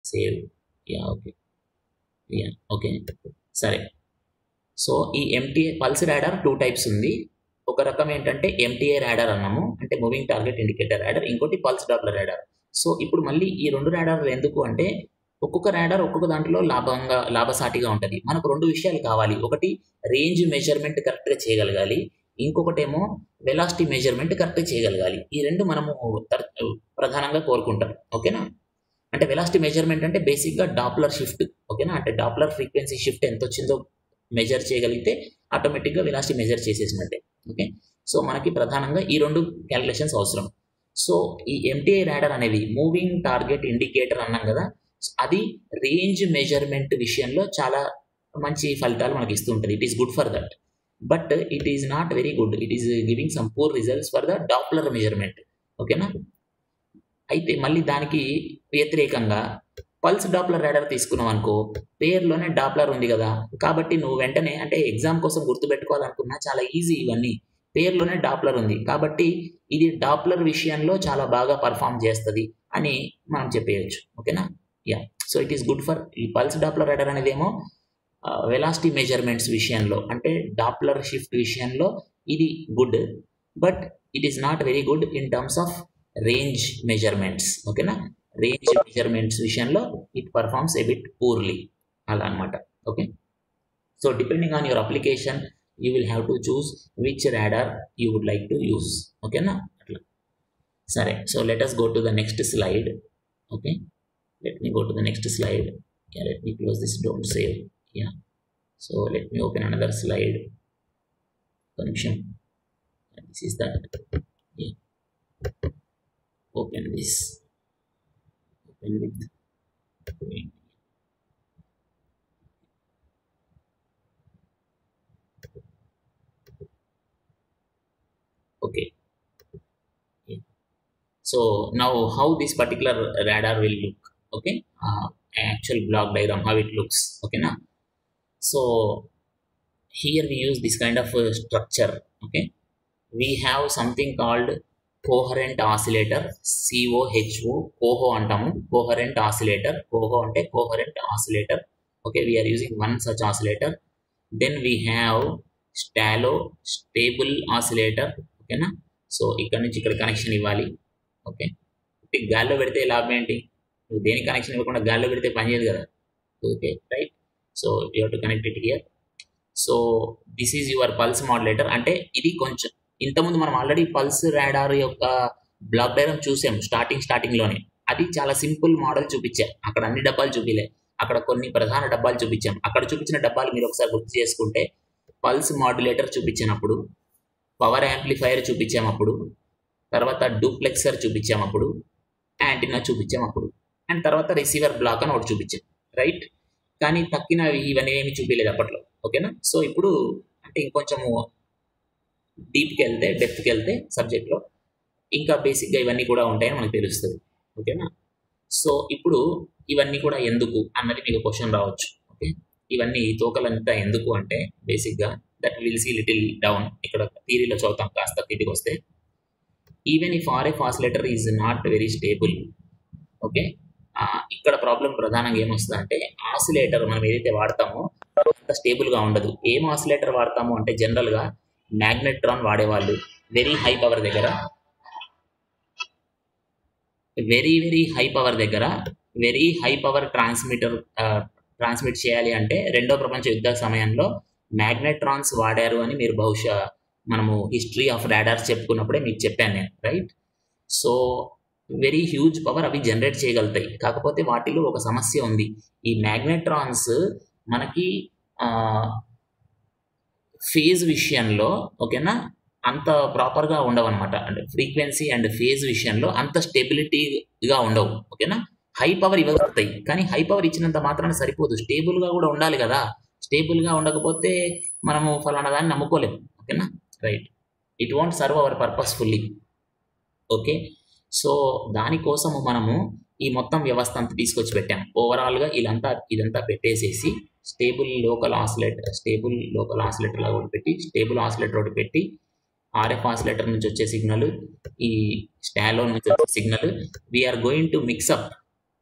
Save yeah okay yeah okay సరే so ఈ MTA pulse radar two types ఉంది ఒక రకం ఏంటంటే ఎంటీఏ రాడార్ అన్నాము అంటే మూవింగ్ టార్గెట్ ఇండికేటర్ రాడార్ ఇంకోటి పల్స్ డాప్లర్ రాడార్ సో ఇప్పుడు మళ్ళీ ఈ రెండు రాడార్లు ఎందుకు అంటే ఒక్కొక్క రాడార్ ఒక్కొక్క దాంట్లో లాభంగా లాభసాటిగా ఉంటుంది మనకు రెండు విషయాలు కావాలి ఒకటి రేంజ్ మెజర్మెంట్ కరెక్ట్గా చేయగలగాలి ఇంకొకటేమో వెలాసిటీ మెజర్మెంట్ కరెక్ట్గా చేయగలగాలి ఈ రెండు మనము తర్- ప్రధానంగా కోరుకుంటాం ఓకేనా అంటే వెలాసిటీ మెజర్మెంట్ అంటే బేసిక్గా డాప్లర్ షిఫ్ట్ ఓకేనా అంటే డాప్లర్ ఫ్రీక్వెన్సీ షిఫ్ట్ ఎంత వచ్చిందో మెజర్ చేయగలిగితే ఆటోమేటిక్గా వెలాసిటీ మెజర్ చేసేసినట్టే ఓకే సో మనకి ప్రధానంగా ఈ రెండు క్యాలిక్యులేషన్స్ అవసరం సో ఈ ఎంటీఐ రాడర్ అనేది మూవింగ్ టార్గెట్ ఇండికేటర్ అన్నాం కదా అది రేంజ్ మెజర్మెంట్ విషయంలో చాలా మంచి ఫలితాలు మనకి ఇస్తుంటుంది it is good for that but it is not very good it is giving some poor results for the Doppler measurement ఓకేనా అయితే మళ్ళీ దానికి వ్యతిరేకంగా పల్స్ డాప్లర్ రాడర్ తీసుకున్నాం అనుకో పేరులోనే డాప్లర్ ఉంది కదా కాబట్టి నువ్వు వెంటనే అంటే ఎగ్జామ్ కోసం గుర్తుపెట్టుకోవాలనుకున్నా చాలా ఈజీ ఇవన్నీ పేరులోనే డాప్లర్ ఉంది కాబట్టి ఇది డాప్లర్ విషయంలో చాలా బాగా పర్ఫామ్ చేస్తుంది అని మనం చెప్పేయచ్చు ఓకేనా yeah so it is good for ఈ పల్స్ డాప్లర్ రాడర్ అనేది ఏమో వెలాసిటీ మెజర్మెంట్స్ విషయంలో అంటే డాప్లర్ షిఫ్ట్ విషయంలో ఇది good but it is not very good in terms of range measurements ఓకేనా రేంజ్ మెజర్మెంట్స్ విషయంలో it performs a bit poorly అలా అనమాట okay so depending on your application you will have to choose which radar you would like to use ఓకేనా అట్లా సరే so let us go to the next slide okay let me go to the next slide yeah let me close this don't save yeah so let me open another slide function And this is that yeah open this open with okay yeah. so now how this particular radar will look okay uh, actual block diagram how it looks okay now so here we use this kind of uh, structure okay we have something called coherent oscillator COHO coho అంటాము coherent oscillator coho అంటే coherent oscillator okay we are using one such oscillator then we have STALO stable oscillator ఓకేనా so ఇక్కడ నుంచి ఇక్కడ connection ఇవ్వాలి okay గాల్లో పెడితే లాభం ఏంటి నువ్వు దేనికి కనెక్షన్ ఇవ్వకుండా గాల్లో పెడితే పని చేయదు కదా okay right so you to connect it here so this is your pulse modulator అంటే ఇది కొంచెం ఇంతకుముందు మనం ఆల్రెడీ పల్స్ రాడార్ యొక్క బ్లాక్ డైగ్రామ్ చూసాం స్టార్టింగ్ స్టార్టింగ్లోనే అది చాలా సింపుల్ మోడల్ చూపించా అక్కడ అన్ని డబ్బాలు చూపిలే అక్కడ కొన్ని ప్రధాన డబ్బాలు చూపించాం అక్కడ చూపించిన డబ్బాలు మీరు ఒకసారి గుర్తు చేసుకుంటే పల్స్ మాడ్యులేటర్ చూపించినప్పుడు పవర్ యాంప్లిఫైయర్ చూపించామప్పుడు తర్వాత డూప్లెక్సర్ చూపించామప్పుడు యాంటీనా చూపించామప్పుడు అండ్ తర్వాత రిసీవర్ బ్లాక్ అని ఒకటి చూపించాం రైట్ కానీ తక్కినవి ఇవన్నీ ఏమి చూపించలేదు అప్పట్లో ఓకేనా సో ఇప్పుడు అంటే ఇంకొంచెము డీప్కి వెళ్తే డెప్త్కి వెళ్తే సబ్జెక్ట్లో ఇంకా బేసిక్గా ఇవన్నీ కూడా ఉంటాయని మనకు తెలుస్తుంది ఓకేనా సో ఇప్పుడు ఇవన్నీ కూడా ఎందుకు అన్నది మీకు క్వశ్చన్ రావచ్చు ఓకే ఇవన్నీ తోకలంతా ఎందుకు అంటే బేసిక్గా that will see little down ఇక్కడ థీరీలో చదువుతాం కాస్త కిందికి వస్తే even if RF oscillator is not very stable okay ఇక్కడ ప్రాబ్లం ప్రధానంగా ఏమొస్తుంది అంటే ఆసిలేటర్ మనం ఏదైతే వాడతామో అంత స్టేబుల్గా ఉండదు ఏం ఆసిలేటర్ వాడతాము అంటే జనరల్గా మ్యాగ్నెట్రాన్ వాడేవాళ్ళు వెరీ హై పవర్ దగ్గర వెరీ వెరీ హై పవర్ దగ్గర very high power transmitter transmit చేయాలి అంటే రెండో ప్రపంచ యుద్ధ సమయంలో మ్యాగ్నెట్రాన్స్ వాడారు అని మీరు బహుశా మనము హిస్టరీ ఆఫ్ రాడార్స్ చెప్పుకున్నప్పుడే మీకు చెప్పాను నేను right so very huge power అవి జనరేట్ చేయగలుగుతాయి కాకపోతే వాటిలో ఒక సమస్య ఉంది ఈ మ్యాగ్నెట్రాన్స్ మనకి ఫేజ్ విషయంలో ఓకేనా అంత ప్రాపర్గా ఉండవు అనమాట అంటే ఫ్రీక్వెన్సీ అండ్ ఫేజ్ విషయంలో అంత స్టెబిలిటీగా ఉండవు ఓకేనా హై పవర్ ఇవ్వగలుగుతాయి కానీ హై పవర్ ఇచ్చినంత మాత్రాన సరిపోదు స్టేబుల్గా కూడా ఉండాలి కదా స్టేబుల్గా ఉండకపోతే మనము ఫలానా దాన్ని నమ్ముకోలేము ఓకేనా right it won't serve our purpose fully okay so దానికోసము మనము ఈ మొత్తం వ్యవస్థ అంతా తీసుకొచ్చి పెట్టాం ఓవరాల్గా ఇదంతా ఇదంతా పెట్టేసేసి stable local oscillator stable local oscillator ఒకటి పెట్టి స్టేబుల్ ఆసిలేటర్ ఒకటి పెట్టి ఆర్ఎఫ్ ఆసిలేటర్ నుంచి వచ్చే సిగ్నల్ ఈ స్టాలో నుంచి వచ్చే signal we're going to mix up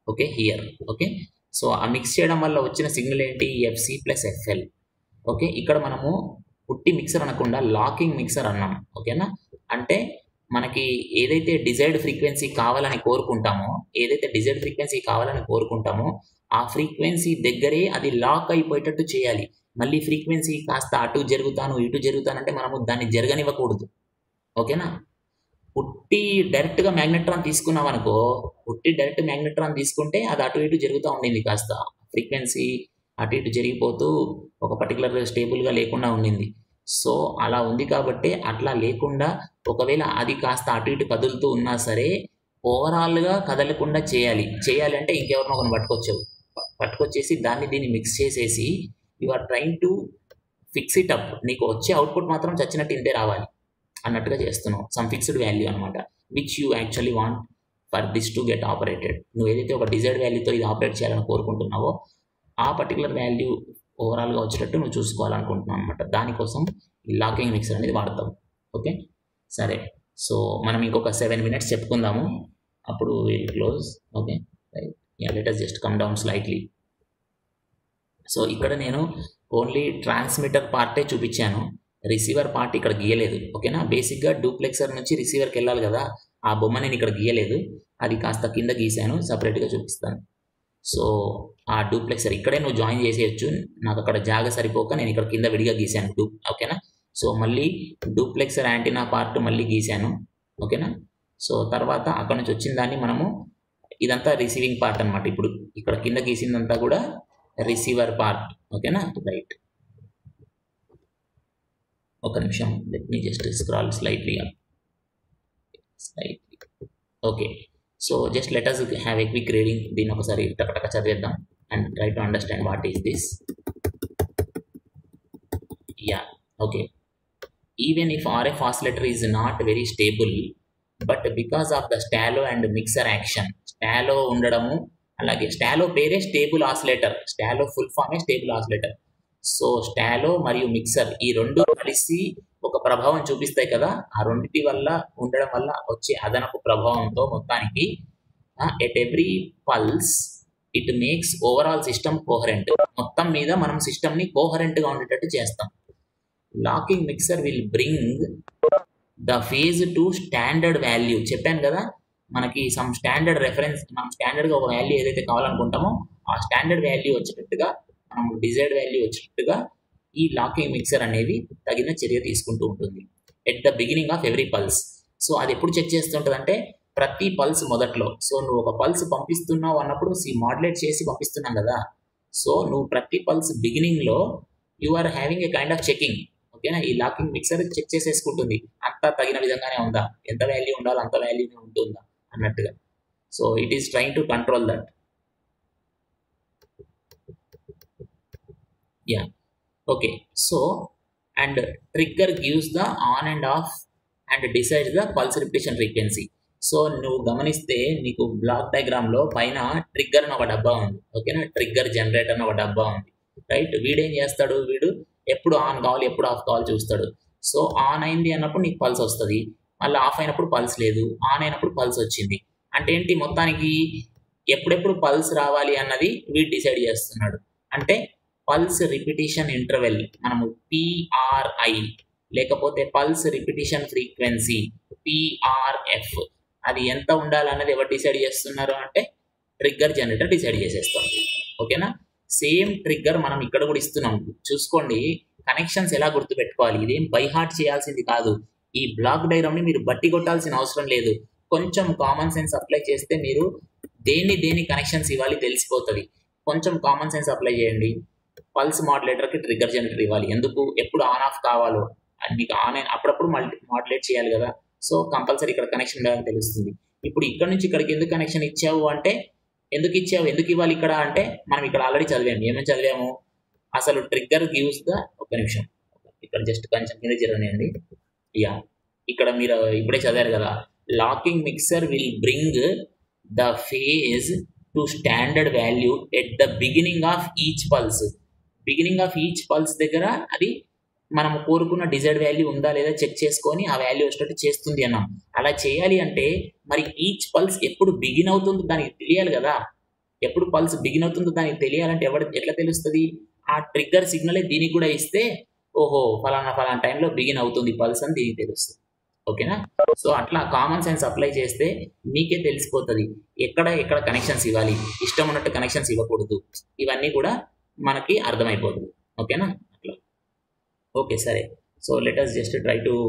okay here okay so ఆ మిక్స్ చేయడం వల్ల వచ్చిన సిగ్నల్ ఏంటి ఎఫ్సి ప్లస్ ఎఫ్ఎల్ ఓకే ఇక్కడ మనము పుట్టి మిక్సర్ అనకుండా లాకింగ్ మిక్సర్ అన్నాం ఓకేనా అంటే మనకి ఏదైతే డిజైర్డ్ ఫ్రీక్వెన్సీ కావాలని కోరుకుంటామో ఏదైతే డిజైర్డ్ ఫ్రీక్వెన్సీ కావాలని కోరుకుంటామో ఆ ఫ్రీక్వెన్సీ దగ్గరే అది లాక్ అయిపోయేటట్టు చేయాలి మళ్ళీ ఫ్రీక్వెన్సీ కాస్త అటు జరుగుతాను ఇటు జరుగుతానంటే మనము దాన్ని జరగనివ్వకూడదు ఓకేనా పుట్టి డైరెక్ట్గా మ్యాగ్నెట్రాన్ తీసుకున్నాం అనుకో పుట్టి డైరెక్ట్ మ్యాగ్నెట్రాన్ తీసుకుంటే అది అటు ఇటు జరుగుతూ ఉండింది కాస్త ఫ్రీక్వెన్సీ అటు ఇటు జరిగిపోతూ ఒక పర్టికులర్ స్టేబుల్గా లేకుండా ఉండింది సో అలా ఉంది కాబట్టి అట్లా లేకుండా ఒకవేళ అది కాస్త అటు ఇటు కదులుతూ ఉన్నా సరే ఓవరాల్గా కదలకుండా చేయాలి చేయాలి అంటే ఇంకెవరినో ఒకరిని పట్టుకొచ్చావు పట్టుకొచ్చేసి దాన్ని దీన్ని మిక్స్ చేసేసి you are trying to fix it up నీకు వచ్చే అవుట్పుట్ మాత్రం చచ్చినట్టు ఇంతే రావాలి అన్నట్టుగా చేస్తున్నావు సమ్ ఫిక్స్డ్ వాల్యూ అనమాట which you actually want for this to get operated నువ్వు ఏదైతే ఒక డిజైర్డ్ వాల్యూతో ఇది ఆపరేట్ చేయాలని కోరుకుంటున్నావో ఆ పర్టికులర్ వాల్యూ ఓవరాల్గా వచ్చేటట్టు నువ్వు చూసుకోవాలనుకుంటున్నావు అనమాట దానికోసం ఈ లాకింగ్ మిక్సర్ అనేది వాడతాం ఓకే సరే సో మనం ఇంకొక సెవెన్ మినిట్స్ చెప్పుకుందాము అప్పుడు will close okay right yeah let us just come down slightly so ఇక్కడ నేను ఓన్లీ ట్రాన్స్మిటర్ పార్టే చూపించాను రిసీవర్ పార్ట్ ఇక్కడ గీయలేదు ఓకేనా బేసిక్గా డూప్లెక్సర్ నుంచి రిసీవర్కి వెళ్ళాలి కదా ఆ బొమ్మ నేను ఇక్కడ గీయలేదు అది కాస్త కింద గీశాను సపరేట్గా చూపిస్తాను సో ఆ డూప్లెక్సర్ ఇక్కడే నువ్వు జాయిన్ చేసేయచ్చు నాకు అక్కడ జాగ సరిపోక నేను ఇక్కడ కింద విడిగా గీశాను డూ ఓకేనా సో మళ్ళీ డూప్లెక్సర్ యాంటీనా పార్ట్ మళ్ళీ గీశాను ఓకేనా సో తర్వాత అక్కడ నుంచి వచ్చిన దాన్ని మనము ఇదంతా రిసీవింగ్ పార్ట్ అనమాట ఇప్పుడు ఇక్కడ కింద గీసిందంతా కూడా రిసీవర్ పార్ట్ ఓకేనా రైట్ ఒక నిమిషం let me just scroll slightly up slightly okay so just let us have a quick reading దీన్ని ఒకసారి టకటక చదివేద్దాం and try to understand what is this yeah okay even if RF oscillator is not very stable but because of the STALO and mixer action STALO ఉండడము అలాగే STALO పేరే stable oscillator STALO full ఫామే stable oscillator so STALO మరియు mixer ఈ రెండు కలిసి ఒక ప్రభావం చూపిస్తాయి కదా ఆ రెండింటి వల్ల ఉండడం వల్ల వచ్చే అదనపు ప్రభావంతో మొత్తానికి at every pulse it makes overall system coherent మొత్తం మీద మనం సిస్టమ్ని కోహరెంట్గా ఉండేటట్టు చేస్తాం locking mixer will bring the phase to standard value చెప్పాను కదా మనకి సమ్ స్టాండర్డ్ రెఫరెన్స్ మనం స్టాండర్డ్గా ఒక వాల్యూ ఏదైతే కావాలనుకుంటామో ఆ స్టాండర్డ్ వాల్యూ వచ్చేటట్టుగా మనం డిజైర్డ్ వాల్యూ వచ్చేటట్టుగా ఈ లాకింగ్ మిక్సర్ అనేది తగిన చర్య తీసుకుంటూ ఉంటుంది at the beginning of every pulse so అది ఎప్పుడు చెక్ చేస్తుంటుంది అంటే ప్రతి పల్స్ మొదట్లో సో నువ్వు ఒక పల్స్ పంపిస్తున్నావు అన్నప్పుడు సి మాడ్యులేట్ చేసి పంపిస్తున్నాం కదా సో నువ్వు ప్రతి పల్స్ బిగినింగ్లో you are having a kind of checking ఓకేనా ఈ లాకింగ్ మిక్సర్ చెక్ చేసేసుకుంటుంది అంతా తగిన విధంగానే ఉందా ఎంత వాల్యూ ఉండాలో అంత వాల్యూనే ఉంటుందా అన్నట్టుగా so it is trying to control that yeah okay so and trigger gives the on and off and decides the pulse repetition frequency so నువ్వు గమనిస్తే నీకు బ్లాక్ డయాగ్రామ్లో పైన ట్రిగ్గర్ అని ఒక డబ్బా ఉంది ఓకేనా ట్రిగ్గర్ జనరేటర్ అని ఒక డబ్బా ఉంది రైట్ వీడేం చేస్తాడు వీడు ఎప్పుడు ఆన్ కావాలి ఎప్పుడు ఆఫ్ కావాలి చూస్తాడు సో ఆన్ అయింది అన్నప్పుడు నీకు పల్స్ వస్తుంది మళ్ళీ ఆఫ్ అయినప్పుడు పల్స్ లేదు ఆన్ అయినప్పుడు పల్స్ వచ్చింది అంటే ఏంటి మొత్తానికి ఎప్పుడెప్పుడు పల్స్ రావాలి అన్నది వీడు డిసైడ్ చేస్తున్నాడు అంటే పల్స్ రిపిటేషన్ ఇంటర్వెల్ మనము పిఆర్ఐ లేకపోతే పల్స్ రిపిటేషన్ ఫ్రీక్వెన్సీ పిఆర్ఎఫ్ అది ఎంత ఉండాలన్నది ఎవరు డిసైడ్ చేస్తున్నారు అంటే ట్రిగ్గర్ జనరేటర్ డిసైడ్ చేసేస్తుంది ఓకేనా సేమ్ ట్రిగ్గర్ మనం ఇక్కడ కూడా ఇస్తున్నాం చూసుకోండి కనెక్షన్స్ ఎలా గుర్తుపెట్టుకోవాలి ఇదేం బై హార్ట్ చేయాల్సింది కాదు ఈ బ్లాక్ డైగ్రామ్ని మీరు బట్టి కొట్టాల్సిన అవసరం లేదు కొంచెం కామన్ సెన్స్ అప్లై చేస్తే మీరు దేన్ని దేని కనెక్షన్స్ ఇవ్వాలి తెలిసిపోతుంది కొంచెం కామన్ సెన్స్ అప్లై చేయండి పల్స్ మాడ్యులేటర్కి ట్రిగ్గర్ జనరేటర్ ఇవ్వాలి ఎందుకు ఎప్పుడు ఆన్ ఆఫ్ కావాలో మీకు ఆన్ అయిన అప్పుడప్పుడు మల్టీ మాడ్యులేట్ చేయాలి కదా సో కంపల్సరీ ఇక్కడ కనెక్షన్ ఉండాలని తెలుస్తుంది ఇప్పుడు ఇక్కడ నుంచి ఇక్కడికి ఎందుకు కనెక్షన్ ఇచ్చావు అంటే ఎందుకు ఇచ్చావు ఎందుకు ఇవ్వాలి ఇక్కడ అంటే మనం ఇక్కడ ఆల్రెడీ చదివాము ఏమేమి చదివాము అసలు ట్రిగ్గర్ గివ్స్ ద ఒక నిమిషం ఇక్కడ జస్ట్ కొంచెం కింద జరగనియండి యా ఇక్కడ మీరు ఇప్పుడే చదివారు కదా locking mixer will bring the phase to standard value at the beginning of each pulse beginning of each pulse దగ్గర అది మనం కోరుకున్న డిజైర్డ్ వాల్యూ ఉందా లేదా చెక్ చేసుకొని ఆ వాల్యూ వచ్చేటట్టు చేస్తుంది అన్నాం అలా చేయాలి అంటే మరి ఈచ్ పల్స్ ఎప్పుడు బిగిన్ అవుతుందో దానికి తెలియాలి కదా ఎప్పుడు పల్స్ బిగిన్ అవుతుందో దానికి తెలియాలంటే ఎవరు ఎట్లా తెలుస్తుంది ఆ ట్రిగ్గర్ సిగ్నలే దీనికి కూడా ఇస్తే ఓహో ఫలానా ఫలానా టైంలో బిగిన్ అవుతుంది పల్స్ అని దీనికి తెలుస్తుంది ఓకేనా సో అట్లా కామన్ సెన్స్ అప్లై చేస్తే మీకే తెలిసిపోతుంది ఎక్కడ ఎక్కడ కనెక్షన్స్ ఇవ్వాలి ఇష్టం ఉన్నట్టు కనెక్షన్స్ ఇవ్వకూడదు ఇవన్నీ కూడా మనకి అర్థమైపోతుంది ఓకేనా అట్లా ఓకే సరే so let us just try to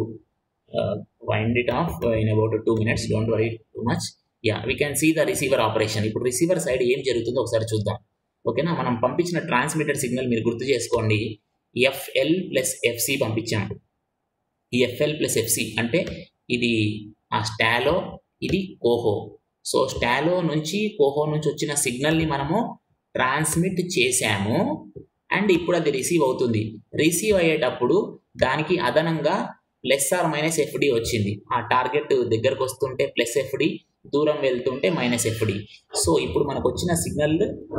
wind it off in about two minutes don't worry too much yeah we can see the receiver operation ఇప్పుడు రిసీవర్ సైడ్ ఏం జరుగుతుందో ఒకసారి చూద్దాం ఓకేనా మనం పంపించిన ట్రాన్స్మిటర్ సిగ్నల్ మీరు గుర్తు చేసుకోండి ఎఫ్ఎల్ ప్లస్ ఎఫ్సి పంపించాం ఈ ఎఫ్ఎల్ ప్లస్ ఎఫ్సి అంటే ఇది ఆ స్టాలో ఇది కోహో సో స్టాలో నుంచి కోహో నుంచి వచ్చిన సిగ్నల్ని మనము ట్రాన్స్మిట్ చేశాము అండ్ ఇప్పుడు అది రిసీవ్ అవుతుంది రిసీవ్ అయ్యేటప్పుడు దానికి అదనంగా ప్లస్ ఆర్ మైనస్ ఎఫ్డి వచ్చింది ఆ టార్గెట్ దగ్గరకు వస్తుంటే ప్లస్ ఎఫ్డి దూరం వెళ్తుంటే మైనస్ ఎఫ్డి సో ఇప్పుడు మనకు వచ్చిన సిగ్నల్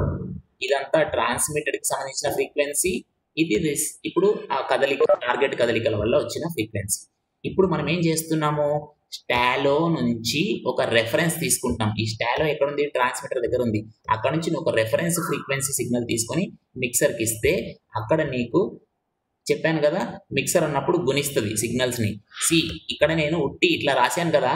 ఇదంతా ట్రాన్స్మిటెడ్కి సంబంధించిన ఫ్రీక్వెన్సీ ఇది రిస్ ఇప్పుడు ఆ కదలిక టార్గెట్ కదలికల వల్ల వచ్చిన ఫ్రీక్వెన్సీ ఇప్పుడు మనం ఏం చేస్తున్నాము స్టాలో నుంచి ఒక రెఫరెన్స్ తీసుకుంటాం ఈ స్టాలో ఎక్కడ ఉంది ట్రాన్స్మిటర్ దగ్గర ఉంది అక్కడ నుంచి నువ్వు ఒక రెఫరెన్స్ ఫ్రీక్వెన్సీ సిగ్నల్ తీసుకొని మిక్సర్కి ఇస్తే అక్కడ నీకు చెప్పాను కదా మిక్సర్ అన్నప్పుడు గుణిస్తుంది సిగ్నల్స్ని సి ఇక్కడ నేను ఉట్టి ఇట్లా రాశాను కదా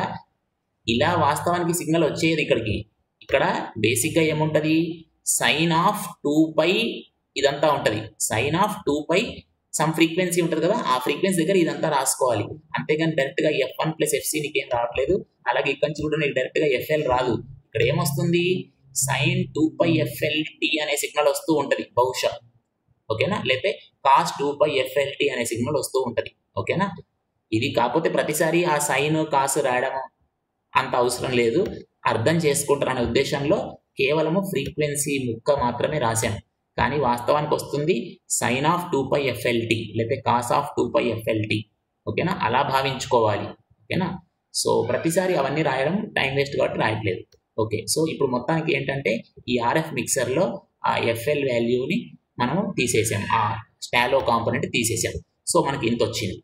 ఇలా వాస్తవానికి సిగ్నల్ వచ్చేది ఇక్కడికి ఇక్కడ బేసిక్గా ఏముంటుంది సైన్ ఆఫ్ టూ పై ఇదంతా ఉంటుంది sine of two pi some frequency ఉంటుంది కదా ఆ ఫ్రీక్వెన్సీ దగ్గర ఇదంతా రాసుకోవాలి అంతేగాని డైరెక్ట్గా ఎఫ్ వన్ ప్లస్ ఎఫ్సి నీకు ఏం రావట్లేదు అలాగే ఇక్కడ నుంచి కూడా నీకు డైరెక్ట్గా ఎఫ్ఎల్ రాదు ఇక్కడ ఏమొస్తుంది sine two pi FL T అనే సిగ్నల్ వస్తూ ఉంటుంది బహుశా ఓకేనా లేకపోతే కాస్ టూ పై ఎఫ్ఎల్టీ అనే సిగ్నల్ వస్తూ ఉంటుంది ఓకేనా ఇది కాకపోతే ప్రతిసారి ఆ సైన్ కాసు రాయడం అంత అవసరం లేదు అర్థం చేసుకుంటారనే ఉద్దేశంలో కేవలము ఫ్రీక్వెన్సీ ముక్క మాత్రమే రాశాను కానీ వాస్తవానికి వస్తుంది sine of two pi FLT లేకపోతే cos of two pi FLT ఓకేనా అలా భావించుకోవాలి ఓకేనా సో ప్రతిసారి అవన్నీ రాయడం టైం వేస్ట్ కాబట్టి రాయట్లేదు ఓకే సో ఇప్పుడు మొత్తానికి ఏంటంటే ఈ ఆర్ఎఫ్ మిక్సర్లో ఆ ఎఫ్ఎల్ వాల్యూని మనము తీసేసాం ఆ స్టాలో కాంపోనెంట్ తీసేసాం సో మనకి ఇంత వచ్చింది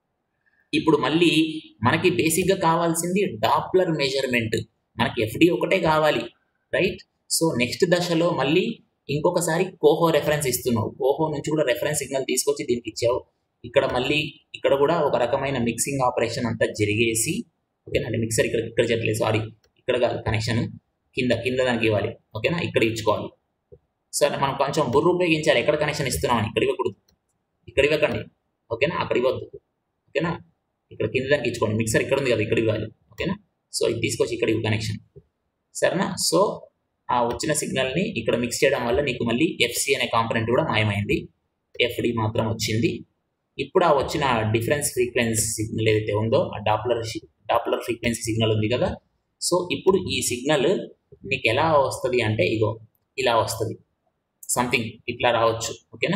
ఇప్పుడు మళ్ళీ మనకి బేసిక్గా కావాల్సింది డాప్లర్ మెజర్మెంట్ మనకి ఎఫ్డి ఒకటే కావాలి రైట్ సో నెక్స్ట్ దశలో మళ్ళీ ఇంకొకసారి కోహో రెఫరెన్స్ ఇస్తున్నావు కోహో నుంచి కూడా రెఫరెన్స్ సిగ్నల్ తీసుకొచ్చి దీనికి ఇచ్చావు ఇక్కడ మళ్ళీ ఇక్కడ కూడా ఒక రకమైన మిక్సింగ్ ఆపరేషన్ అంతా జరిగేసి ఓకేనా అంటే మిక్సర్ ఇక్కడ ఇక్కడ చెప్పలేదు సారీ ఇక్కడ కాదు కనెక్షన్ కింద కింద దానికి ఇవ్వాలి ఓకేనా ఇక్కడ ఇచ్చుకోవాలి సరే మనం కొంచెం బుర్ర ఉపయోగించాలి ఎక్కడ కనెక్షన్ ఇస్తున్నామని ఇక్కడ ఇవ్వకూడదు ఇక్కడ ఇవ్వకండి ఓకేనా అక్కడ ఇవ్వద్దు ఓకేనా ఇక్కడ కింద దానికి ఇచ్చుకోండి మిక్సర్ ఇక్కడ ఉంది కదా ఇక్కడ ఇవ్వాలి ఓకేనా సో ఇది తీసుకొచ్చి ఇక్కడ ఇవ్వు కనెక్షన్ సరేనా సో ఆ వచ్చిన సిగ్నల్ని ఇక్కడ మిక్స్ చేయడం వల్ల నీకు మళ్ళీ ఎఫ్సి అనే కాంపనెంట్ కూడా మాయమైంది ఎఫ్డి మాత్రం వచ్చింది ఇప్పుడు ఆ వచ్చిన డిఫరెన్స్ ఫ్రీక్వెన్సీ సిగ్నల్ ఏదైతే ఉందో ఆ డాప్లర్ డాప్లర్ ఫ్రీక్వెన్సీ సిగ్నల్ ఉంది కదా సో ఇప్పుడు ఈ సిగ్నల్ నీకు ఎలా వస్తుంది అంటే ఇగో ఇలా వస్తుంది సంథింగ్ ఇట్లా రావచ్చు ఓకేనా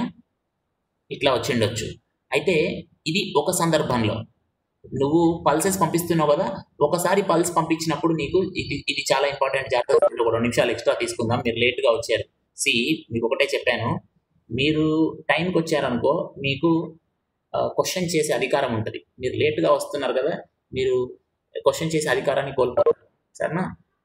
ఇట్లా వచ్చిండొచ్చు అయితే ఇది ఒక సందర్భంలో నువ్వు పల్సెస్ పంపిస్తున్నావు కదా ఒకసారి పల్స్ పంపించినప్పుడు నీకు ఇది ఇది చాలా ఇంపార్టెంట్ జాగ్రత్త ఒక రెండు నిమిషాలు ఎక్స్ట్రా తీసుకుందాం మీరు లేట్గా వచ్చారు సి మీకు ఒకటే చెప్పాను మీరు టైంకి వచ్చారనుకో మీకు క్వశ్చన్ చేసే అధికారం ఉంటుంది మీరు లేట్గా వస్తున్నారు కదా మీరు క్వశ్చన్ చేసే అధికారాన్ని కోల్పోతారు సరేనా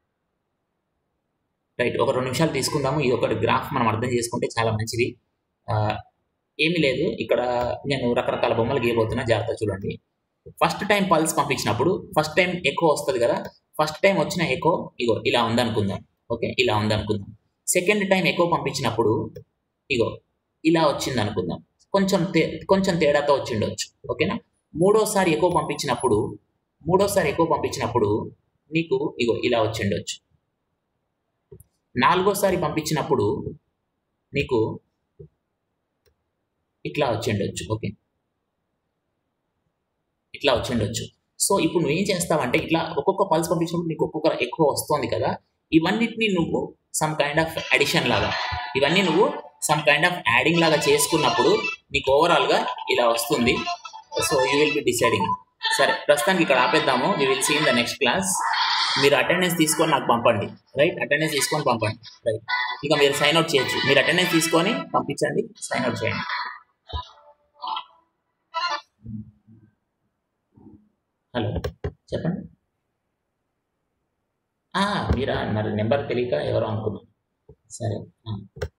రైట్ ఒక రెండు నిమిషాలు తీసుకుందాము ఈ ఒక గ్రాఫ్ మనం అర్థం చేసుకుంటే చాలా మంచిది ఏమీ లేదు ఇక్కడ నేను రకరకాల బొమ్మలు గీయబోతున్నా జాగ్రత్త చూడండి ఫస్ట్ టైం పల్స్ పంపించినప్పుడు ఫస్ట్ టైం ఎక్కువ వస్తుంది కదా ఫస్ట్ టైం వచ్చిన ఎకో ఇగో ఇలా ఉందనుకుందాం ఓకే ఇలా ఉందనుకుందాం సెకండ్ టైం ఎక్కువ పంపించినప్పుడు ఇగో ఇలా వచ్చింది అనుకుందాం కొంచెం తే కొంచెం తేడాతో వచ్చిండొచ్చు ఓకేనా మూడోసారి ఎక్కువ పంపించినప్పుడు మూడోసారి ఎక్కువ పంపించినప్పుడు నీకు ఇగో ఇలా వచ్చిండొచ్చు నాలుగోసారి పంపించినప్పుడు నీకు ఇట్లా వచ్చిండొచ్చు ఓకే ఇట్లా వచ్చిండొచ్చు సో ఇప్పుడు నువ్వేం చేస్తావంటే ఇట్లా ఒక్కొక్క పల్స్ పంపించినప్పుడు నీకు ఒక్కొక్క ఎక్కువ వస్తుంది కదా ఇవన్నిటిని నువ్వు సమ్ కైండ్ ఆఫ్ అడిషన్ లాగా ఇవన్నీ నువ్వు సమ్ కైండ్ ఆఫ్ యాడింగ్ లాగా చేసుకున్నప్పుడు నీకు ఓవరాల్గా ఇలా వస్తుంది so you will be deciding సరే ప్రస్తుతానికి ఇక్కడ ఆపేద్దాము you will see in the next class మీరు అటెండెన్స్ తీసుకొని నాకు పంపండి రైట్ అటెండెన్స్ తీసుకొని పంపండి రైట్ ఇక మీరు సైన్ అవుట్ చేయొచ్చు మీరు అటెండెన్స్ తీసుకొని పంపించండి సైన్ అవుట్ చేయండి హలో చెప్పండి మీరా మరి నెంబర్ తెలియక ఎవరో అనుకున్నాను సరే ఆ.